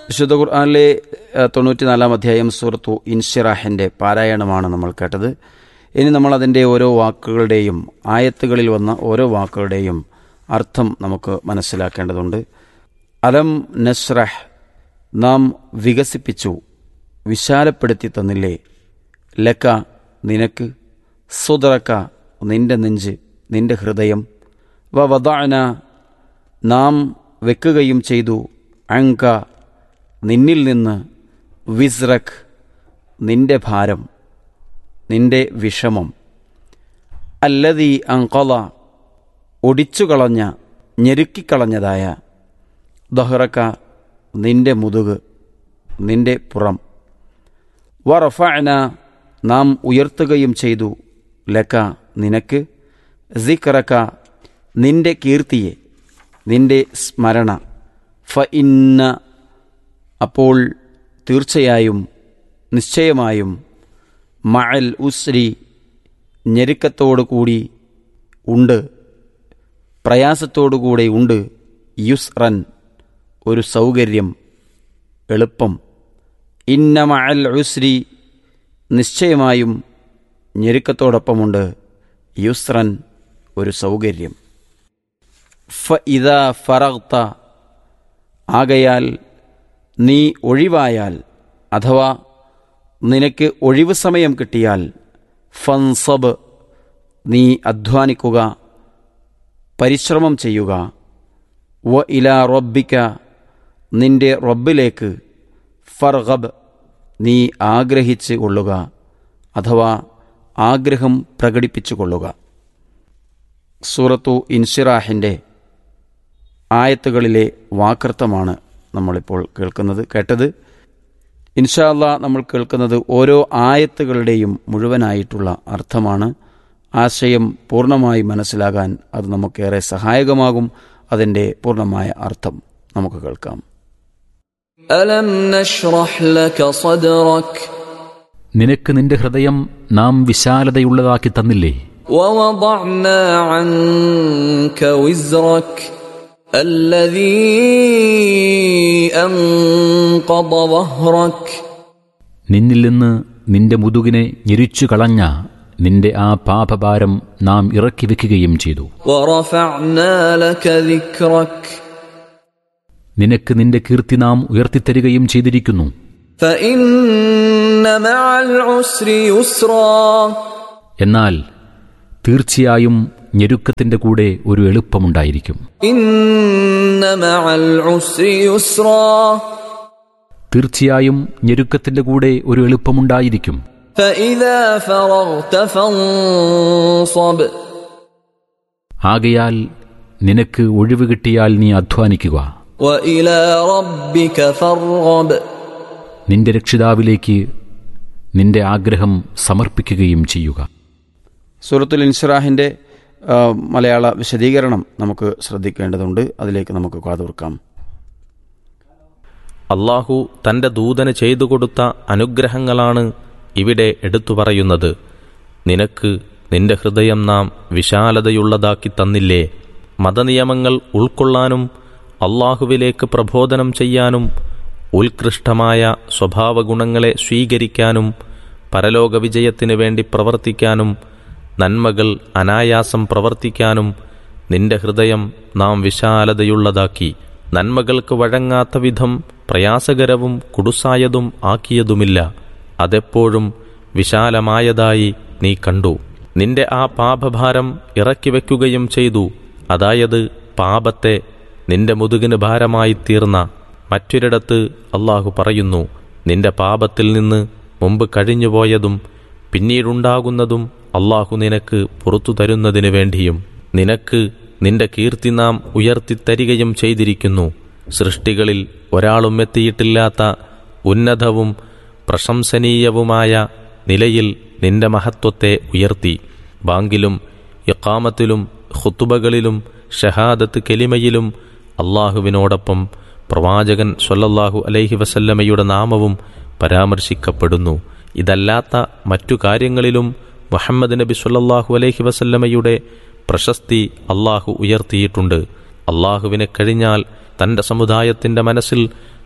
വിശുദ്ധ ഖുർആാനിലെ തൊണ്ണൂറ്റിനാലാം അധ്യായം സൂറത്തു ഇൻഷിറാഹിൻ്റെ പാരായണമാണ് നമ്മൾ കേട്ടത് ഇനി നമ്മൾ അതിൻ്റെ ഓരോ വാക്കുകളുടെയും ആയത്തുകളിൽ വന്ന ഓരോ വാക്കുകളുടെയും അർത്ഥം നമുക്ക് മനസ്സിലാക്കേണ്ടതുണ്ട് അലം നസ്രഹ് നാം വികസിപ്പിച്ചു വിശാലപ്പെടുത്തി തന്നില്ലേ ലക്ക നിനക്ക് സുദറക്ക നിന്റെ നെഞ്ച് നിന്റെ ഹൃദയം വ വദാന നാം വെക്കുകയും ചെയ്തു അങ്ക നിന്നിൽ നിന്ന് വിസ്രഖ് നിന്റെ ഭാരം നിന്റെ വിഷമം അല്ലതീ അങ്കൊല ഒടിച്ചുകളഞ്ഞ ഞെരുക്കിക്കളഞ്ഞതായ ദഹ്റക്ക നിന്റെ മുതുക് നിന്റെ പുറം വറഫഅന നാം ഉയർത്തുകയും ചെയ്തു ലക്ക നിനക്ക് സിക്റക്ക നിന്റെ കീർത്തിയെ നിന്റെ സ്മരണ ഫ ഇന്ന അപ്പോൾ തീർച്ചയായും നിശ്ചയമായും മഅൽ ഉസ്രി ഞെരുക്കത്തോടു കൂടി ഉണ്ട് പ്രയാസത്തോടുകൂടെ ഉണ്ട് യുസ്റൻ ഒരു സൗകര്യം എളുപ്പം ഇന്ന മഅൽ ഉസ്രി നിശ്ചയമായും ഞെരുക്കത്തോടൊപ്പമുണ്ട് യുസ്റൻ ഒരു സൗകര്യം ഫ ഇത ഫറഗ്ത ആകയാൽ നീ ഒഴിവായാൽ അഥവാ നിനക്ക് ഒഴിവ് സമയം കിട്ടിയാൽ ഫൻസബ് നീ അധ്വാനിക്കുക പരിശ്രമം ചെയ്യുക വ ഇല റബ്ബിക്ക നിന്റെ റബ്ബിലേക്ക് ഫർഗബ് നീ ആഗ്രഹിച്ച് കൊള്ളുക അഥവാ ആഗ്രഹം പ്രകടിപ്പിച്ചു കൊള്ളുക സൂറത്തു ഇൻഷിറാഹിൻ്റെ ആയത്തുകളിലെ വാക്കർത്ഥമാണ് നമ്മളിപ്പോൾ കേൾക്കുന്നത് കേട്ടത് ഇൻഷാല്ല നമ്മൾ കേൾക്കുന്നത് ഓരോ ആയത്തുകളുടെയും മുഴുവനായിട്ടുള്ള അർത്ഥമാണ് ആശയം പൂർണ്ണമായി മനസ്സിലാകാൻ അത് നമുക്കേറെ സഹായകമാകും അതിൻ്റെ പൂർണ്ണമായ അർത്ഥം നമുക്ക് കേൾക്കാം ألم نشرح لك صدرك നിനക്ക് നിന്റെ ഹൃദയം നാം വിശാലതയുള്ളതാക്കി തന്നില്ലേ ووضعنا عنك وزرك الذي أنقض ظهرك നിന്നിൽ നിന്ന് നിന്റെ മുതുകിനെ ഞെരിച്ചു കളഞ്ഞ നിന്റെ ആ പാപഭാരം നാം ഇറക്കി വെക്കുകയും ചെയ്തു ورفعنا لك ذكرك നിനക്ക് നിന്റെ കീർത്തി നാം ഉയർത്തിത്തരികയും ചെയ്തിരിക്കുന്നു فإن مع العسر يسرا എന്നാൽ തീർച്ചയായും ഞെരുക്കത്തിന്റെ കൂടെ ഒരു എളുപ്പമുണ്ടായിരിക്കും إن مع العسر يسرا തീർച്ചയായും ഞെരുക്കത്തിന്റെ കൂടെ ഒരു എളുപ്പമുണ്ടായിരിക്കും فإذا فرغت فانصب ആകയാൽ നിനക്ക് ഒഴിവ് കിട്ടിയാൽ നീ അധ്വാനിക്കുക وإلى ربك فارغب നിന്റെ രക്ഷിതാവിലേക്ക് നിന്റെ ആഗ്രഹം സമർപ്പിക്കുകയും ചെയ്യുക സൂറത്തുൽ ഇൻഷിറാഹിൻ്റെ ആ, മലയാള വിശദീകരണം നമുക്ക് ശ്രദ്ധിക്കേണ്ടതുണ്ട് അതിലേക്ക് നമുക്ക് കാതോർക്കാം അള്ളാഹു തന്റെ ദൂതന് ചെയ്തു കൊടുത്ത അനുഗ്രഹങ്ങളാണ് ഇവിടെ എടുത്തു പറയുന്നത് നിനക്ക് നിന്റെ ഹൃദയം നാം വിശാലതയുള്ളതാക്കി തന്നില്ലേ മതനിയമങ്ങൾ ഉൾക്കൊള്ളാനും അള്ളാഹുവിലേക്ക് പ്രബോധനം ചെയ്യാനും ഉത്കൃഷ്ടമായ സ്വഭാവഗുണങ്ങളെ സ്വീകരിക്കാനും പരലോക വിജയത്തിനു വേണ്ടി പ്രവർത്തിക്കാനും നന്മകൾ അനായാസം പ്രവർത്തിക്കാനും നിന്റെ ഹൃദയം നാം വിശാലതയുള്ളതാക്കി നന്മകൾക്ക് വഴങ്ങാത്ത വിധം പ്രയാസകരവും കുടുസായതും ആക്കിയതുമില്ല അതെപ്പോഴും വിശാലമായതായി നീ കണ്ടു നിന്റെ ആ പാപഭാരം ഇറക്കി വയ്ക്കുകയും ചെയ്തു അതായത് പാപത്തെ നിന്റെ മുതുകിന് ഭാരമായി തീർന്ന മറ്റൊരിടത്ത് അള്ളാഹു പറയുന്നു നിന്റെ പാപത്തിൽ നിന്ന് മുമ്പ് കഴിഞ്ഞുപോയതും പിന്നീടുണ്ടാകുന്നതും അള്ളാഹു നിനക്ക് പുറത്തു തരുന്നതിനു വേണ്ടിയും നിനക്ക് നിന്റെ കീർത്തി നാം ഉയർത്തിത്തരികയും ചെയ്തിരിക്കുന്നു സൃഷ്ടികളിൽ ഒരാളും എത്തിയിട്ടില്ലാത്ത ഉന്നതവും പ്രശംസനീയവുമായ നിലയിൽ നിന്റെ മഹത്വത്തെ ഉയർത്തി ബാങ്കിലും ഇക്കാമത്തിലും ഖുത്തുബകളിലും ഷഹാദത്ത് കെലിമയിലും അള്ളാഹുവിനോടൊപ്പം പ്രവാചകൻ സ്വല്ലല്ലാഹു അലൈഹി വസല്ലമയുടെ നാമവും പരാമർശിക്കപ്പെടുന്നു ഇതല്ലാത്ത മറ്റു കാര്യങ്ങളിലും മുഹമ്മദ് നബി സ്വല്ലല്ലാഹു അലൈഹി വസല്ലമയുടെ പ്രശസ്തി അള്ളാഹു ഉയർത്തിയിട്ടുണ്ട് അള്ളാഹുവിനെ കഴിഞ്ഞാൽ തന്റെ സമുദായത്തിന്റെ മനസ്സിൽ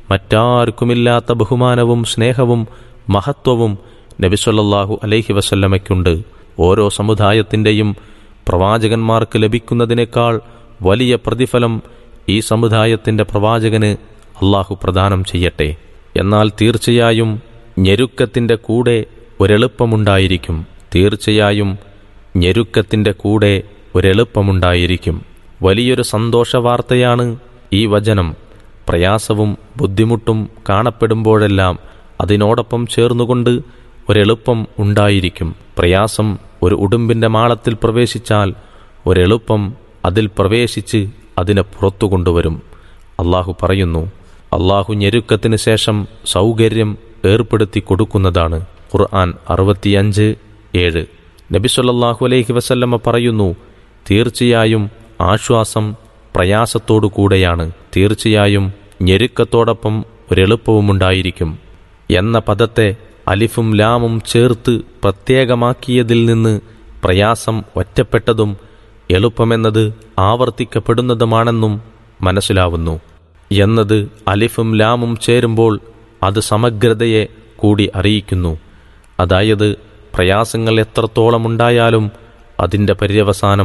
മറ്റാർക്കുമില്ലാത്ത ബഹുമാനവും സ്നേഹവും മഹത്വവും നബിസ്വല്ലാഹു അലൈഹി വസല്ലമയ്ക്കുണ്ട് ഓരോ സമുദായത്തിൻ്റെയും പ്രവാചകന്മാർക്ക് ലഭിക്കുന്നതിനേക്കാൾ വലിയ പ്രതിഫലം ഈ സമുദായത്തിൻ്റെ പ്രവാചകന് അള്ളാഹു പ്രദാനം ചെയ്യട്ടെ എന്നാൽ തീർച്ചയായും ഞെരുക്കത്തിൻ്റെ കൂടെ ഒരെളുപ്പമുണ്ടായിരിക്കും തീർച്ചയായും ഞെരുക്കത്തിൻ്റെ കൂടെ ഒരെളുപ്പമുണ്ടായിരിക്കും വലിയൊരു സന്തോഷവാർത്തയാണ് ഈ വചനം പ്രയാസവും ബുദ്ധിമുട്ടും കാണപ്പെടുമ്പോഴെല്ലാം അതിനോടൊപ്പം ചേർന്നുകൊണ്ട് ഒരെളുപ്പം ഉണ്ടായിരിക്കും പ്രയാസം ഒരു ഉടുമ്പിൻ്റെ മാളത്തിൽ പ്രവേശിച്ചാൽ ഒരെളുപ്പം അതിൽ പ്രവേശിച്ച് അതിനെ പുറത്തു കൊണ്ടുവരും അള്ളാഹു പറയുന്നു അള്ളാഹു ഞെരുക്കത്തിന് ശേഷം സൗകര്യം ഏർപ്പെടുത്തി കൊടുക്കുന്നതാണ് ഖുർആൻ അറുപത്തിയഞ്ച് ഏഴ് നബിസ്വല്ലാഹു അലൈഹി വസല്ലമ്മ പറയുന്നു തീർച്ചയായും ആശ്വാസം പ്രയാസത്തോടു കൂടെയാണ് തീർച്ചയായും ഞെരുക്കത്തോടൊപ്പം ഒരെളുപ്പവുമുണ്ടായിരിക്കും എന്ന പദത്തെ അലിഫും ലാമും ചേർത്ത് പ്രത്യേകമാക്കിയതിൽ നിന്ന് പ്രയാസം ഒറ്റപ്പെട്ടതും എളുപ്പമെന്നത് ആവർത്തിക്കപ്പെടുന്നതുമാണെന്നും മനസ്സിലാവുന്നു എന്നത് അലിഫും ലാമും ചേരുമ്പോൾ അത് സമഗ്രതയെ കൂടി അറിയിക്കുന്നു അതായത് പ്രയാസങ്ങൾ എത്രത്തോളം ഉണ്ടായാലും അതിൻ്റെ പര്യവസാനം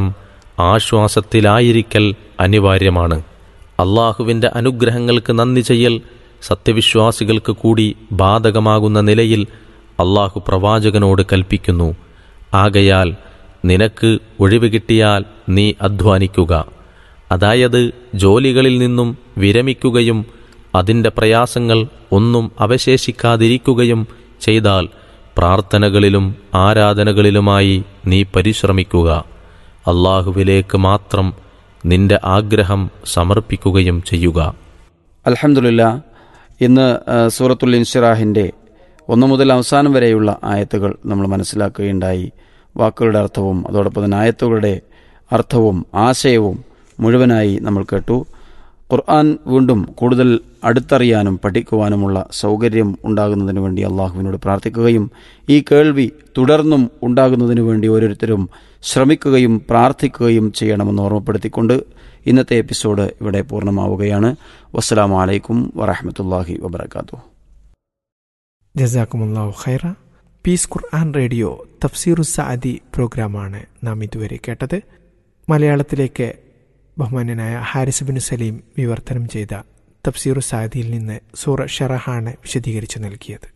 ആശ്വാസത്തിലായിരിക്കൽ അനിവാര്യമാണ് അള്ളാഹുവിൻ്റെ അനുഗ്രഹങ്ങൾക്ക് നന്ദി ചെയ്യൽ സത്യവിശ്വാസികൾക്ക് കൂടി ബാധകമാകുന്ന നിലയിൽ അള്ളാഹു പ്രവാചകനോട് കൽപ്പിക്കുന്നു ആകയാൽ നിനക്ക് ഒഴിവ് കിട്ടിയാൽ നീ അധ്വാനിക്കുക അതായത് ജോലികളിൽ നിന്നും വിരമിക്കുകയും അതിൻ്റെ പ്രയാസങ്ങൾ ഒന്നും അവശേഷിക്കാതിരിക്കുകയും ചെയ്താൽ പ്രാർത്ഥനകളിലും ആരാധനകളിലുമായി നീ പരിശ്രമിക്കുക അള്ളാഹുവിലേക്ക് മാത്രം നിന്റെ ആഗ്രഹം സമർപ്പിക്കുകയും ചെയ്യുക അൽഹംദുലില്ല ഇന്ന് ആ, സൂറത്തുൽ ഇൻഷിറാഹിൻ്റെ ഒന്ന് മുതൽ അവസാനം വരെയുള്ള ആയത്തുകൾ നമ്മൾ മനസ്സിലാക്കുകയുണ്ടായി വാക്കുകളുടെ അർത്ഥവും അതോടൊപ്പം തന്നെ ആയത്തുകളുടെ അർത്ഥവും ആശയവും മുഴുവനായി നമ്മൾ കേട്ടു ഖുർആൻ വീണ്ടും കൂടുതൽ അടുത്തറിയാനും പഠിക്കുവാനുമുള്ള സൗകര്യം ഉണ്ടാകുന്നതിന് വേണ്ടി അള്ളാഹുവിനോട് പ്രാർത്ഥിക്കുകയും ഈ കേൾവി തുടർന്നും ഉണ്ടാകുന്നതിന് വേണ്ടി ഓരോരുത്തരും ശ്രമിക്കുകയും പ്രാർത്ഥിക്കുകയും ചെയ്യണമെന്ന് ഓർമ്മപ്പെടുത്തിക്കൊണ്ട് ഇന്നത്തെ എപ്പിസോഡ് ഇവിടെ പൂർണ്ണമാവുകയാണ് വസ്സലാമു അലൈക്കും വറഹമത്തല്ലാഹി വബർക്കാത്തു ജസാക്കുമുല്ലാഹു ഖൈറ പീസ് ഖുർആൻ റേഡിയോ തഫ്സീറു സാദി പ്രോഗ്രാമാണ് നാം ഇതുവരെ കേട്ടത് മലയാളത്തിലേക്ക് ബഹുമാന്യനായ ഹാരിസ് ബിൻ സലീം വിവർത്തനം ചെയ്ത തഫ്സീറു സാദിയിൽ നിന്ന് സൂറ ഷറഹാണ് വിശദീകരിച്ചു നൽകിയത്